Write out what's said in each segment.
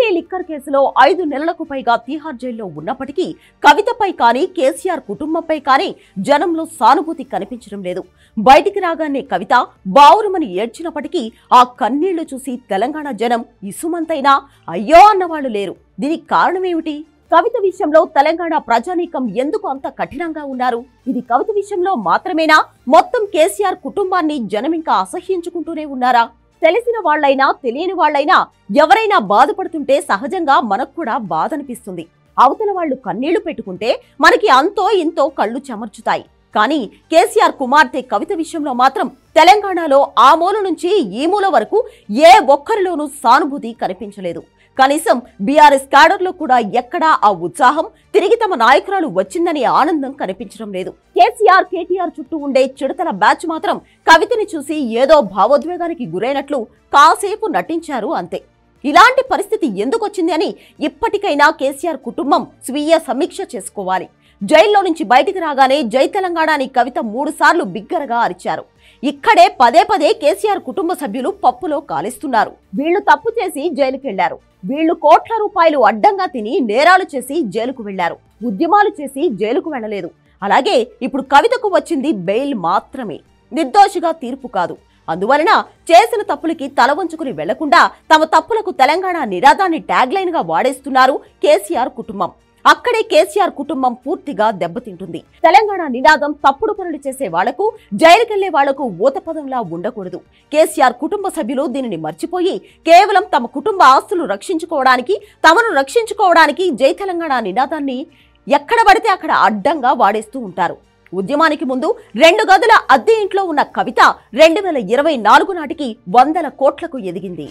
Delhi liquor కేసులో ఐదు నెలలకు పైగా తీహార్ జైల్లో ఉన్నప్పటికీ కవితపై కానీ కేసీఆర్ కుటుంబంపై కానీ జనంలో సానుభూతి కనిపించడం లేదు బయటికి రాగానే కవిత బావురమని ఏడ్చినప్పటికీ ఆ కన్నీళ్లు చూసి తెలంగాణ జనం ఇసుమంతైనా అయ్యో అన్నవాళ్లు లేరు దీనికి కారణమేమిటి కవిత విషయంలో తెలంగాణ ప్రజానీకం ఎందుకు అంత కఠినంగా ఉన్నారు ఇది కవిత విషయంలో మాత్రమేనా మొత్తం కేసీఆర్ కుటుంబాన్ని జనం ఇంకా అసహ్యించుకుంటూనే ఉన్నారా తెలిసిన వాళ్ళైనా తెలియని వాళ్ళైనా ఎవరైనా బాధపడుతుంటే సహజంగా మనకు కూడా బాధ అనిపిస్తుంది అవతల వాళ్ళు కన్నీళ్లు పెట్టుకుంటే మనకి అంతో ఇంతో కళ్ళు చెమర్చుతాయి కానీ కేసీఆర్ కుమార్తె కవిత విషయంలో మాత్రం తెలంగాణలో ఆ మూల నుంచి ఈ మూల వరకు ఏ ఒక్కరిలోనూ సానుభూతి కనిపించలేదు కనీసం బీఆర్ఎస్ క్యాడర్లో కూడా ఎక్కడా ఆ ఉత్సాహం తిరిగి తమ నాయకురాలు వచ్చిందనే ఆనందం కనిపించడం లేదు కేసీఆర్ కేటీఆర్ చుట్టూ ఉండే చిడతల బ్యాచ్ మాత్రం కవితని చూసి ఏదో భావోద్వేగానికి గురైనట్లు కాసేపు నటించారు అంతే ఇలాంటి పరిస్థితి ఎందుకొచ్చింది అని ఇప్పటికైనా కేసీఆర్ కుటుంబం స్వీయ సమీక్ష చేసుకోవాలి జైల్లో నుంచి బయటికి రాగానే జై తెలంగాణ అని కవిత మూడు సార్లు బిగ్గరగా అరిచారు ఇక్కడే పదే పదే కేసీఆర్ కుటుంబ సభ్యులు పప్పులో కాలిస్తున్నారు వీళ్లు తప్పు చేసి జైలుకి వెళ్లారు వీళ్లు కోట్ల రూపాయలు అడ్డంగా తిని నేరాలు చేసి జైలుకు వెళ్లారు ఉద్యమాలు చేసి జైలుకు వెళ్లలేదు అలాగే ఇప్పుడు కవితకు వచ్చింది బెయిల్ మాత్రమే నిర్దోషిగా తీర్పు కాదు అందువలన చేసిన తప్పులకి తల వంచుకుని వెళ్లకుండా తమ తప్పులకు తెలంగాణ నిరాదాన్ని ట్యాగ్లైన్ గా వాడేస్తున్నారు కేసీఆర్ కుటుంబం అక్కడే కేసీఆర్ కుటుంబం పూర్తిగా దెబ్బతింటుంది తెలంగాణ నినాదం తప్పుడు పనులు చేసే వాళ్లకు జైలుకెళ్లే వాళ్లకు ఊతపదంలా ఉండకూడదు కేసీఆర్ కుటుంబ సభ్యులు దీనిని మర్చిపోయి కేవలం తమ కుటుంబ ఆస్తులు రక్షించుకోవడానికి తమను రక్షించుకోవడానికి జై తెలంగాణ నినాదాన్ని ఎక్కడ పడితే అక్కడ అడ్డంగా వాడేస్తూ ఉంటారు ఉద్యమానికి ముందు రెండు గదుల అద్దె ఇంట్లో ఉన్న కవిత రెండు వేల ఇరవై నాలుగు నాటికి వందల కోట్లకు ఎదిగింది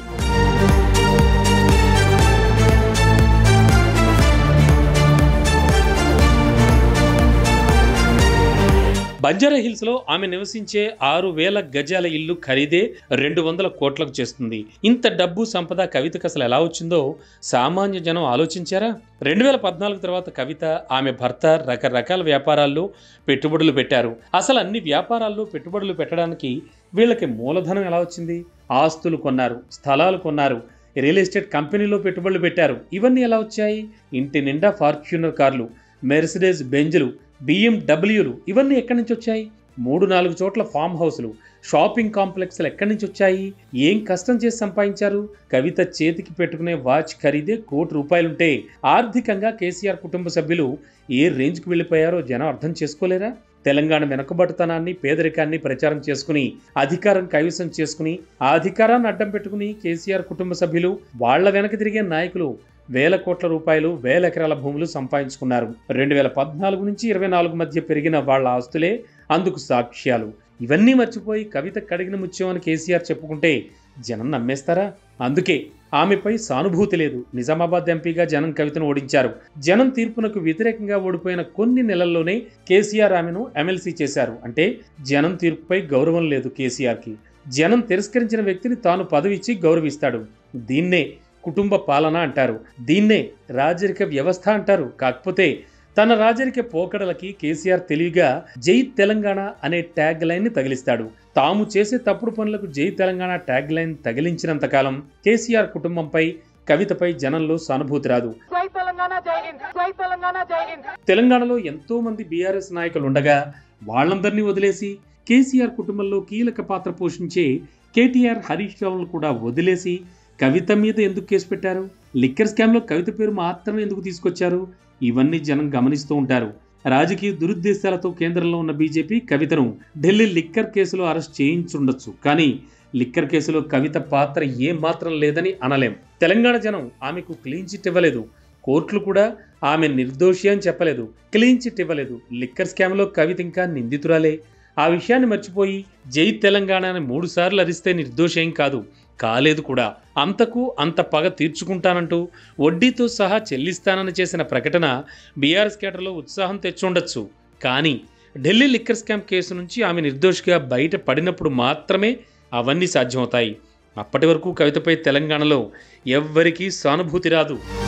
బంజారా హిల్స్ లో ఆమె నివసించే ఆరు వేల గజాల ఇల్లు ఖరీదే రెండు వందల కోట్లకు చేస్తుంది ఇంత డబ్బు సంపద కవితకు అసలు ఎలా వచ్చిందో సామాన్య జనం ఆలోచించారా రెండు వేల పద్నాలుగు తర్వాత కవిత ఆమె భర్త రకరకాల వ్యాపారాల్లో పెట్టుబడులు పెట్టారు అసలు అన్ని వ్యాపారాల్లో పెట్టుబడులు పెట్టడానికి వీళ్ళకి మూలధనం ఎలా వచ్చింది ఆస్తులు కొన్నారు స్థలాలు కొన్నారు రియల్ ఎస్టేట్ కంపెనీలో పెట్టుబడులు పెట్టారు ఇవన్నీ ఎలా వచ్చాయి ఇంటి నిండా ఫార్చ్యూనర్ కార్లు మెర్సిడెస్ బెంజ్లు బిఎండబ్ల్యూలు ఇవన్నీ ఎక్కడి నుంచి వచ్చాయి మూడు నాలుగు చోట్ల ఫామ్ హౌస్లు షాపింగ్ కాంప్లెక్స్లు ఎక్కడి నుంచి వచ్చాయి ఏం కష్టం చేసి సంపాదించారు కవిత చేతికి పెట్టుకునే వాచ్ ఖరీదే కోటి రూపాయలుంటే ఆర్థికంగా కేసీఆర్ కుటుంబ సభ్యులు ఏ రేంజ్కి వెళ్ళిపోయారో జనం అర్థం చేసుకోలేరా తెలంగాణ వెనుకబడుతనాన్ని పేదరికాన్ని ప్రచారం చేసుకుని అధికారం కైవసం చేసుకుని ఆ అధికారాన్ని అడ్డం పెట్టుకుని కేసీఆర్ కుటుంబ సభ్యులు వాళ్ల వెనక తిరిగే నాయకులు వేల కోట్ల రూపాయలు వేల ఎకరాల భూములు సంపాదించుకున్నారు రెండు వేల పద్నాలుగు నుంచి ఇరవై నాలుగు మధ్య పెరిగిన వాళ్ళ ఆస్తులే అందుకు సాక్ష్యాలు ఇవన్నీ మర్చిపోయి కవిత కడిగిన ముత్యం అని కేసీఆర్ చెప్పుకుంటే జనం నమ్మేస్తారా అందుకే ఆమెపై సానుభూతి లేదు నిజామాబాద్ ఎంపీగా జనం కవితను ఓడించారు జనం తీర్పునకు వ్యతిరేకంగా ఓడిపోయిన కొన్ని నెలల్లోనే కేసీఆర్ ఆమెను ఎమ్మెల్సీ చేశారు అంటే జనం తీర్పుపై గౌరవం లేదు కేసీఆర్కి జనం తిరస్కరించిన వ్యక్తిని తాను పదవిచ్చి గౌరవిస్తాడు దీన్నే కుటుంబ పాలన అంటారు దీన్నే రాజరిక వ్యవస్థ అంటారు కాకపోతే తన రాజరిక పోకడలకి కేసీఆర్ తెలివిగా జై తెలంగాణ అనే ట్యాగ్ లైన్ ని తగిలిస్తాడు తాము చేసే తప్పుడు పనులకు జై తెలంగాణ ట్యాగ్ లైన్ తగిలించినంత కాలం కేసీఆర్ కుటుంబంపై కవితపై జనంలో సానుభూతి రాదు జై తెలంగాణ జై హింద్ జై తెలంగాణ జై హింద్ తెలంగాణలో ఎంతో మంది బీఆర్ఎస్ నాయకులు ఉండగా వాళ్ళందరినీ వదిలేసి కేసీఆర్ కుటుంబంలో కీలక పాత్ర పోషించే కేటీఆర్ హరీష్ రావును కూడా వదిలేసి కవిత మీద ఎందుకు కేసు పెట్టారు లిక్కర్ స్కామ్లో కవిత పేరు మాత్రమే ఎందుకు తీసుకొచ్చారు ఇవన్నీ జనం గమనిస్తూ ఉంటారు రాజకీయ దురుద్దేశాలతో కేంద్రంలో ఉన్న బీజేపీ కవితను ఢిల్లీ లిక్కర్ కేసులో అరెస్ట్ చేయించుండొచ్చు కానీ లిక్కర్ కేసులో కవిత పాత్ర ఏం మాత్రం లేదని అనలేం తెలంగాణ జనం ఆమెకు క్లీన్ చిట్ ఇవ్వలేదు కోర్టులు కూడా ఆమె నిర్దోషి అని చెప్పలేదు క్లీన్ చిట్ ఇవ్వలేదు లిక్కర్ స్కామ్లో కవిత ఇంకా నిందితురాలే ఆ విషయాన్ని మర్చిపోయి జై తెలంగాణ అని మూడు సార్లు అరిస్తే నిర్దోషి ఏం కాదు కాలేదు కూడా అంతకు అంత పగ తీర్చుకుంటానంటూ వడ్డీతో సహా చెల్లిస్తానని చేసిన ప్రకటన బీఆర్ఎస్ కేటర్లో ఉత్సాహం తెచ్చుండొచ్చు కానీ ఢిల్లీ లిక్కర్ స్కామ్ కేసు నుంచి ఆమె నిర్దోషిగా బయట పడినప్పుడు మాత్రమే అవన్నీ సాధ్యమవుతాయి అప్పటి వరకు కవితపై తెలంగాణలో ఎవ్వరికీ సానుభూతి రాదు